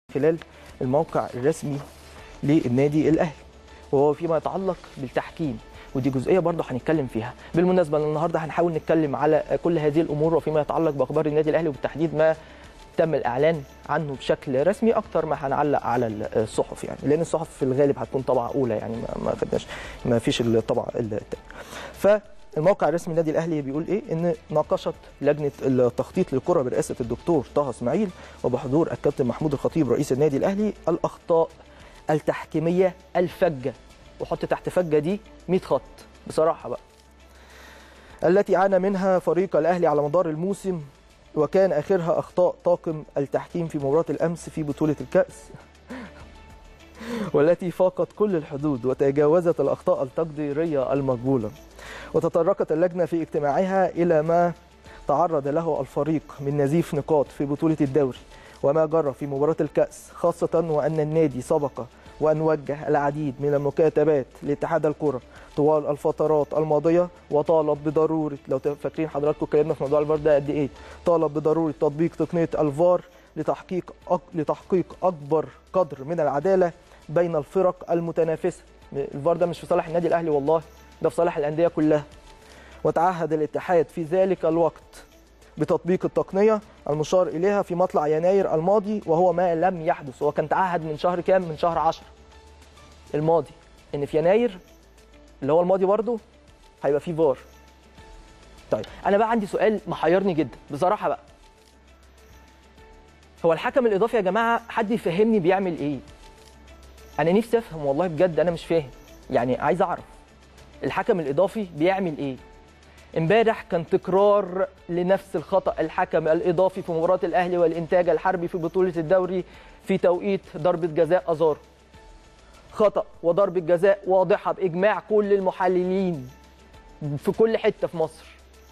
خلال الموقع الرسمي للنادي الاهلي وهو فيما يتعلق بالتحكيم ودي جزئيه برضه هنتكلم فيها بالمناسبه النهارده هنحاول نتكلم على كل هذه الامور وفيما يتعلق باخبار النادي الاهلي وبالتحديد ما تم الاعلان عنه بشكل رسمي اكتر ما هنعلق على الصحف يعني لان الصحف في الغالب هتكون طبعه اولى يعني ما ما خدناش ما فيش الطبعه الثانيه فالموقع الرسمي النادي الاهلي بيقول ايه ان ناقشت لجنه التخطيط للكره برئاسه الدكتور طه اسماعيل وبحضور الكابتن محمود الخطيب رئيس النادي الاهلي الاخطاء التحكيميه الفجه وحط تحت فجه دي 100 خط بصراحه بقى التي عانى منها فريق الاهلي على مدار الموسم وكان اخرها اخطاء طاقم التحكيم في مباراه الامس في بطوله الكاس والتي فاقت كل الحدود وتجاوزت الاخطاء التقديريه المقبوله وتطرقت اللجنه في اجتماعها الى ما تعرض له الفريق من نزيف نقاط في بطوله الدوري وما جرى في مباراه الكاس خاصه وان النادي سبق وأن وجه العديد من المكاتبات لاتحاد الكرة طوال الفترات الماضية وطالب بضرورة لو فاكرين حضراتكم اتكلمنا في موضوع الفار ده قد إيه طالب بضرورة تطبيق تقنية الفار لتحقيق أك... لتحقيق أكبر قدر من العدالة بين الفرق المتنافسة الفار ده مش في صالح النادي الأهلي والله ده في صالح الأندية كلها وتعهد الاتحاد في ذلك الوقت بتطبيق التقنيه المشار اليها في مطلع يناير الماضي وهو ما لم يحدث هو كان تعهد من شهر كام من شهر 10 الماضي ان في يناير اللي هو الماضي برضه هيبقى فيه فار طيب انا بقى عندي سؤال محيرني جدا بصراحه بقى هو الحكم الاضافي يا جماعه حد يفهمني بيعمل ايه انا نفسي افهم والله بجد انا مش فاهم يعني عايز اعرف الحكم الاضافي بيعمل ايه امبارح كان تكرار لنفس الخطا الحكم الاضافي في مباراه الاهلي والانتاج الحربي في بطوله الدوري في توقيت ضربه جزاء ازار خطا وضربه جزاء واضحه باجماع كل المحللين في كل حته في مصر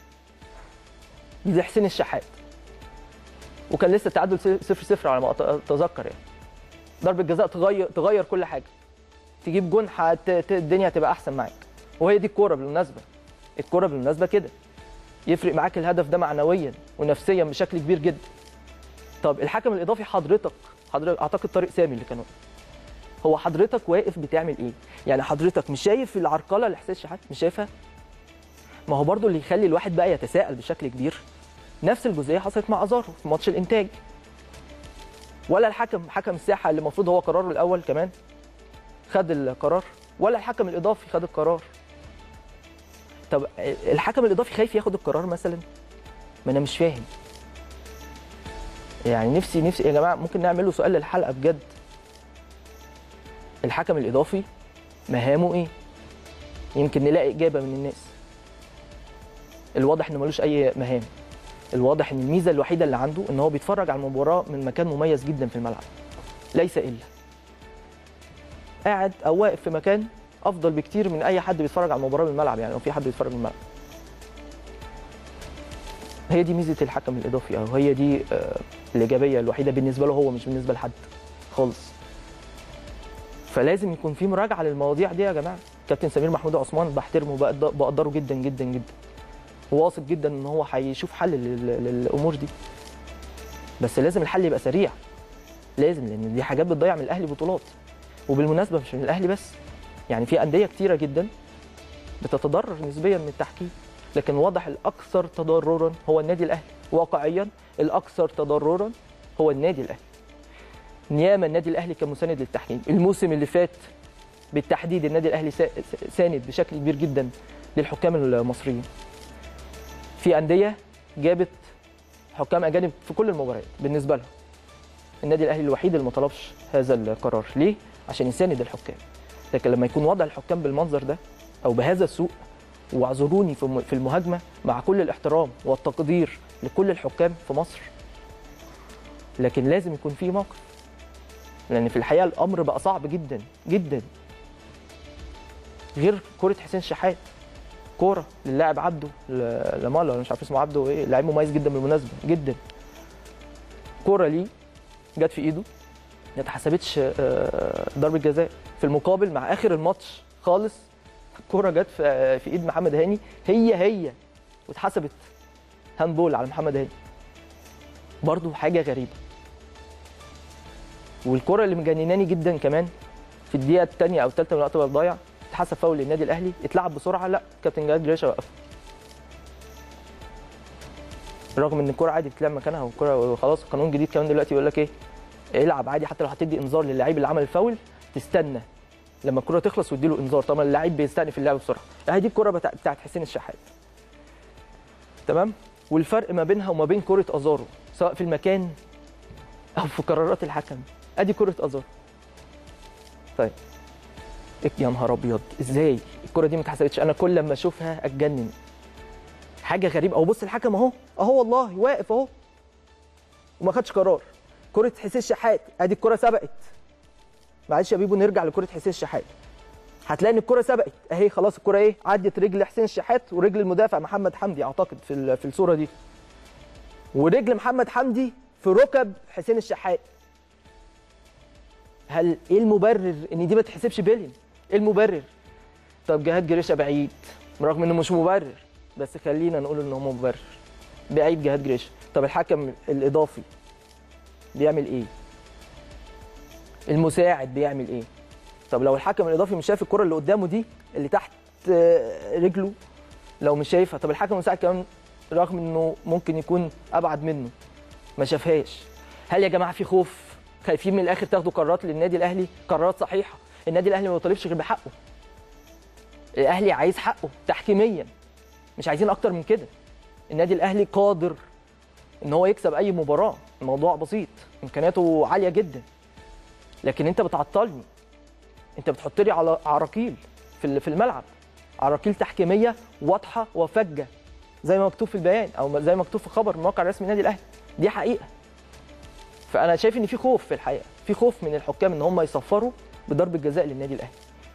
دي حسين الشحات وكان لسه التعادل 0 0 على ما اتذكر يعني ضربه جزاء تغير تغير كل حاجه تجيب جون حت... الدنيا هتبقى احسن معاك وهي دي الكوره بالمناسبه الكرة بالمناسبة كده يفرق معاك الهدف ده معنويا ونفسيا بشكل كبير جدا طب الحكم الاضافي حضرتك حضرتك اعتقد طارق سامي اللي كان هو حضرتك واقف بتعمل ايه يعني حضرتك مش شايف العرقله لحسين شحات مش شايفها ما هو برضو اللي يخلي الواحد بقى يتساءل بشكل كبير نفس الجزئيه حصلت مع ازارو في ماتش الانتاج ولا الحكم حكم الساحه اللي المفروض هو قراره الاول كمان خد القرار ولا الحكم الاضافي خد القرار طب الحكم الاضافي خايف ياخد القرار مثلا ما انا مش فاهم يعني نفسي نفسي يا جماعه ممكن نعمل له سؤال للحلقه بجد الحكم الاضافي مهامه ايه يمكن نلاقي اجابه من الناس الواضح انه ملوش اي مهام الواضح ان الميزه الوحيده اللي عنده ان هو بيتفرج على المباراه من مكان مميز جدا في الملعب ليس الا قاعد او واقف في مكان افضل بكتير من اي حد بيتفرج على المباراه من الملعب يعني لو في حد بيتفرج من الملعب هي دي ميزه الحكم الاضافي او هي دي آه الايجابيه الوحيده بالنسبه له هو مش بالنسبه لحد خالص فلازم يكون في مراجعه للمواضيع دي يا جماعه كابتن سمير محمود عثمان بحترمه بقدره جدا جدا جدا وواثق جدا ان هو هيشوف حل للامور دي بس لازم الحل يبقى سريع لازم لان دي حاجات بتضيع من الاهلي بطولات وبالمناسبه مش من الاهلي بس يعني في انديه كتيره جدا بتتضرر نسبيا من التحكيم لكن واضح الاكثر تضررا هو النادي الاهلي واقعيا الاكثر تضررا هو النادي الاهلي نياما النادي الاهلي كمساند للتحكيم الموسم اللي فات بالتحديد النادي الاهلي ساند بشكل كبير جدا للحكام المصريين في انديه جابت حكام اجانب في كل المباريات بالنسبه لهم النادي الاهلي الوحيد اللي ما طلبش هذا القرار ليه عشان يساند الحكام لكن لما يكون وضع الحكام بالمنظر ده او بهذا السوء واعذروني في المهاجمه مع كل الاحترام والتقدير لكل الحكام في مصر لكن لازم يكون في موقف لان في الحقيقه الامر بقى صعب جدا جدا غير كره حسين شحات كوره للاعب عبده لمالا انا مش عارف اسمه عبده ايه لعيب مميز جدا بالمناسبه جدا كوره ليه جت في ايده ما اتحسبتش ضربه جزاء في المقابل مع اخر الماتش خالص الكوره جت في في ايد محمد هاني هي هي واتحسبت هاندبول على محمد هاني برضه حاجه غريبه والكره اللي مجنناني جدا كمان في الدقيقه الثانيه او الثالثه من الوقت بقى ضايع اتحسب فاول للنادي الاهلي اتلعب بسرعه لا كابتن جهاد جريشه وقف رغم ان الكره عادي بتلعب مكانها والكره خلاص قانون جديد كمان دلوقتي بيقول لك ايه العب عادي حتى لو هتدي انذار للاعيب اللي عمل الفاول تستنى لما الكره تخلص واديله انذار طبعا اللاعب بيستأنف اللعب بسرعه اهي دي الكره بتاع- بتاعت حسين الشحات تمام والفرق ما بينها وما بين كره ازارو سواء في المكان او في قرارات الحكم ادي كره ازارو طيب إك- يا نهار ابيض ازاي الكره دي ما اتحسبتش انا كل لما اشوفها اتجنن حاجه غريبه اهو بص الحكم اهو اهو والله واقف اهو وما خدش قرار كره حسين الشحات ادي الكره سبقت معلش يا بيبو نرجع لكره حسين الشحات هتلاقي ان الكره سبقت اهي خلاص الكره ايه عدت رجل حسين الشحات ورجل المدافع محمد حمدي اعتقد في ال- في الصوره دي ورجل محمد حمدي في ركب حسين الشحات هل ايه المبرر ان دي ما تحسبش بيلين ايه المبرر طب جهاد جريشه بعيد رغم انه مش مبرر بس خلينا نقول ان هو مبرر بعيد جهاد جريشه طب الحكم الاضافي بيعمل ايه المساعد بيعمل ايه طب لو الحكم الاضافي مش شايف الكره اللي قدامه دي اللي تحت آه، رجله لو مش شايفها طب الحكم المساعد كمان رغم انه ممكن يكون ابعد منه ما شافهاش هل يا جماعه في خوف خايفين من الاخر تاخدوا قرارات للنادي الاهلي قرارات صحيحه النادي الاهلي ما بيطالبش غير بحقه الاهلي عايز حقه تحكيميا مش عايزين اكتر من كده النادي الاهلي قادر ان هو يكسب اي مباراه الموضوع بسيط امكانياته عاليه جدا لكن انت بتعطلني انت بتحط لي على عراقيل في ال- في الملعب عراقيل تحكيميه واضحه وفجه زي ما مكتوب في البيان او زي ما مكتوب في خبر الموقع الرسمي النادي الاهلي دي حقيقه فانا شايف ان في خوف في الحقيقه في خوف من الحكام ان هم يصفروا بضربه جزاء للنادي الاهلي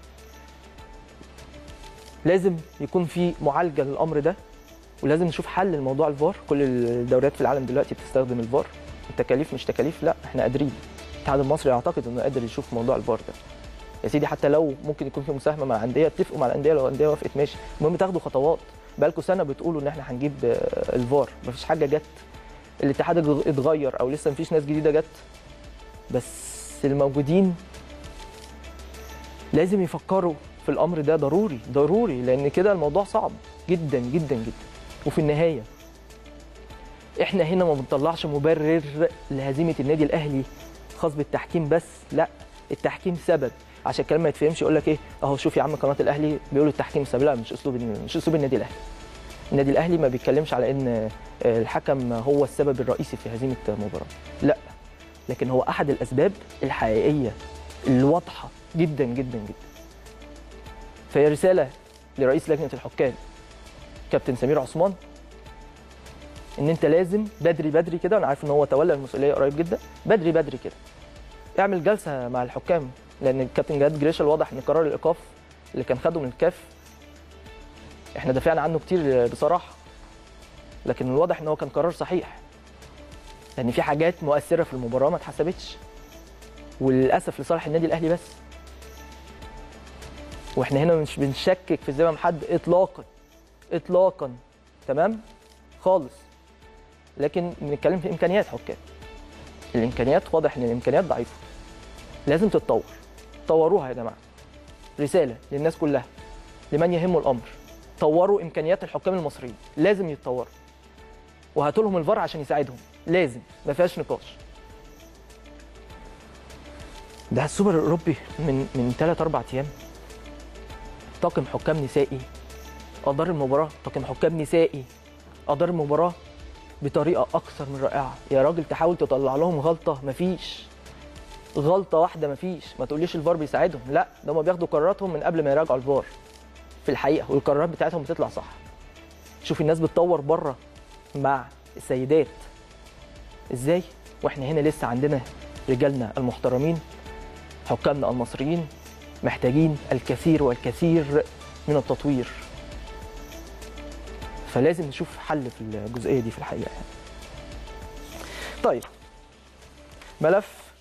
لازم يكون في معالجه للامر ده ولازم نشوف حل لموضوع الفار كل الدوريات في العالم دلوقتي بتستخدم الفار التكاليف مش تكاليف لا احنا قادرين الاتحاد المصري اعتقد انه قادر يشوف موضوع الفار ده يا سيدي حتى لو ممكن يكون في مساهمه مع انديه اتفقوا مع الانديه لو الانديه وافقت ماشي المهم تاخدوا خطوات بقالكم سنه بتقولوا ان احنا هنجيب آه، الفار مفيش حاجه جت الاتحاد اتغ- اتغير او لسه مفيش ناس جديده جت بس الموجودين لازم يفكروا في الامر ده ضروري ضروري لان كده الموضوع صعب جدا جدا جدا وفي النهايه احنا هنا ما بنطلعش مبرر لهزيمه النادي الاهلي خاص بالتحكيم بس لا التحكيم سبب عشان الكلام ما يتفهمش يقول لك ايه اهو شوف يا عم قناه الاهلي بيقولوا التحكيم سبب لا مش اسلوب مش اسلوب النادي الاهلي النادي الاهلي ما بيتكلمش على ان الحكم هو السبب الرئيسي في هزيمه مباراه لا لكن هو احد الاسباب الحقيقيه الواضحه جدا جدا جدا فهي رساله لرئيس لجنه الحكام كابتن سمير عثمان ان انت لازم بدري بدري كده انا عارف ان هو تولى المسؤوليه قريب جدا بدري بدري كده اعمل جلسه مع الحكام لان الكابتن جهاد جريشه الواضح ان قرار الايقاف اللي كان خده من الكاف احنا دافعنا عنه كتير بصراحه لكن الواضح ان هو كان قرار صحيح لان في حاجات مؤثره في المباراه ما اتحسبتش وللاسف لصالح النادي الاهلي بس واحنا هنا مش بنشكك في ذمم حد اطلاقا اطلاقا تمام خالص لكن بنتكلم في امكانيات حكام الامكانيات واضح ان الامكانيات ضعيفه لازم تتطور طوروها يا جماعه رساله للناس كلها لمن يهمه الامر طوروا امكانيات الحكام المصريين لازم يتطوروا وهاتوا لهم الفار عشان يساعدهم لازم ما فيهاش نقاش ده السوبر الاوروبي من من 3 4 ايام طاقم حكام نسائي ادار المباراه طاقم حكام نسائي ادار المباراه بطريقه اكثر من رائعه يا راجل تحاول تطلع لهم غلطه مفيش غلطه واحده مفيش ما تقوليش الفار بيساعدهم لا ده هم بياخدوا قراراتهم من قبل ما يراجعوا الفار في الحقيقه والقرارات بتاعتهم بتطلع صح شوف الناس بتطور بره مع السيدات ازاي واحنا هنا لسه عندنا رجالنا المحترمين حكامنا المصريين محتاجين الكثير والكثير من التطوير فلازم نشوف حل في الجزئيه دي في الحقيقه يعني. طيب ملف